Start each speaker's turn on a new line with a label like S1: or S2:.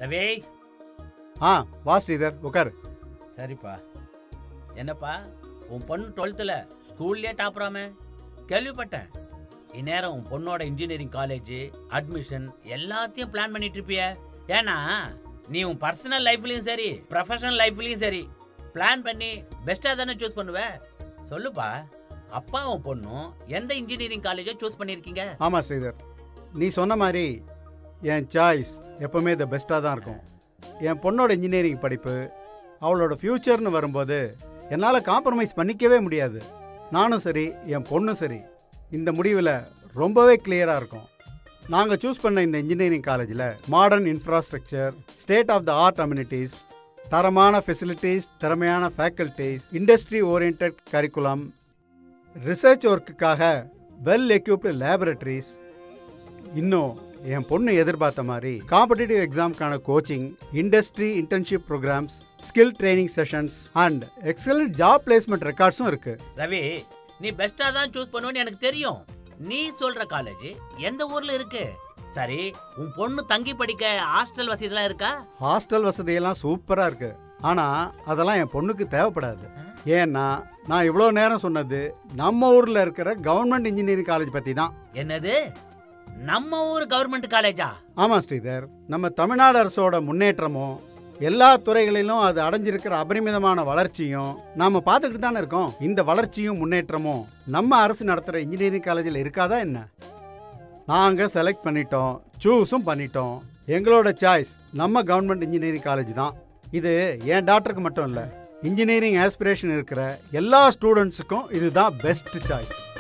S1: ரவி
S2: ஆ வா ஸ்ரீதர் உட்காரு
S1: சரிப்பா என்னப்பா உன் பொண்ணு டுவெல்த்தில் ஸ்கூல்லே டாப்பராமே கேள்விப்பட்டேன் இந்நேரம் உன் பொண்ணோட இன்ஜினியரிங் காலேஜ் அட்மிஷன் எல்லாத்தையும் பிளான் பண்ணிட்டு இருப்பிய ஏன்னா நீ உன் பர்சனல் லைஃப்லயும் சரி ப்ரொஃபஷனல் லைஃப்லயும் சரி பிளான் பண்ணி பெஸ்டா தானே சூஸ் பண்ணுவ சொல்லுப்பா அப்பாவும் பொண்ணும் எந்த இன்ஜினியரிங் காலேஜை சூஸ் பண்ணிருக்கீங்க
S2: ஆமாம் ஸ்ரீதர் நீ சொன்ன மாதிரி என் சாய்ஸ் எப்பவுமே த பெஸ்ட்டாக தான் இருக்கும் என் பொண்ணோட இன்ஜினியரிங் படிப்பு அவளோட ஃப்யூச்சர்னு வரும்போது என்னால் காம்ப்ரமைஸ் பண்ணிக்கவே முடியாது நானும் சரி என் பொண்ணும் சரி இந்த முடிவில் ரொம்பவே கிளியராக இருக்கும் நாங்கள் சூஸ் பண்ண இந்த இன்ஜினியரிங் காலேஜில் modern infrastructure state of the art amenities தரமான ஃபெசிலிட்டிஸ் திறமையான faculties industry oriented curriculum research ஒர்க்குக்காக வெல் எக்யூப்டு லேபரட்டரிஸ் இன்னும் என் பொண்ணு எதிர்பார்த்த மாதிரி காம்படிட்டிவ் எக்ஸாம்க்கான coaching industry internship programs skill training sessions and excellent job placement ரெக்கார்ட்ஸும் இருக்கு
S1: ரவி நீ பெஸ்டா தான் சூஸ் பண்ணுவேன்னு எனக்கு தெரியும் நீ சொல்ற காலேஜ் எந்த ஊர்ல இருக்கு சரி உன் பொண்ணு தங்கி படிக்க ஹாஸ்டல் வசதிலாம் இருக்கா
S2: ஹாஸ்டல் வசதியெல்லாம் சூப்பராக இருக்கு ஆனால் அதெல்லாம் என் பொண்ணுக்கு தேவைப்படாது ஏன்னா நான் இவ்வளோ நேரம் சொன்னது நம்ம ஊரில் இருக்கிற கவர்மெண்ட் இன்ஜினியரிங் காலேஜ் பற்றி தான்
S1: என்னது நம்ம ஊர் கவர்மெண்ட் காலேஜா
S2: ஆமாம் ஸ்ரீதர் நம்ம தமிழ்நாடு அரசோட முன்னேற்றமும் எல்லா துறைகளிலும் அது அடைஞ்சிருக்கிற அபரிமிதமான வளர்ச்சியும் நாம பார்த்துக்கிட்டு தானே இருக்கோம் இந்த வளர்ச்சியும் முன்னேற்றமும் நம்ம அரசு நடத்துகிற இன்ஜினியரிங் காலேஜில் இருக்காதா என்ன நாங்கள் செலக்ட் பண்ணிட்டோம் சூஸும் பண்ணிட்டோம் எங்களோட சாய்ஸ் நம்ம கவர்மெண்ட் இன்ஜினியரிங் காலேஜ் தான் இது என் டாக்டருக்கு மட்டும் இல்லை இன்ஜினியரிங் ஆஸ்பிரேஷன் இருக்கிற எல்லா ஸ்டூடெண்ட்ஸுக்கும் இதுதான் பெஸ்ட் சாய்ஸ்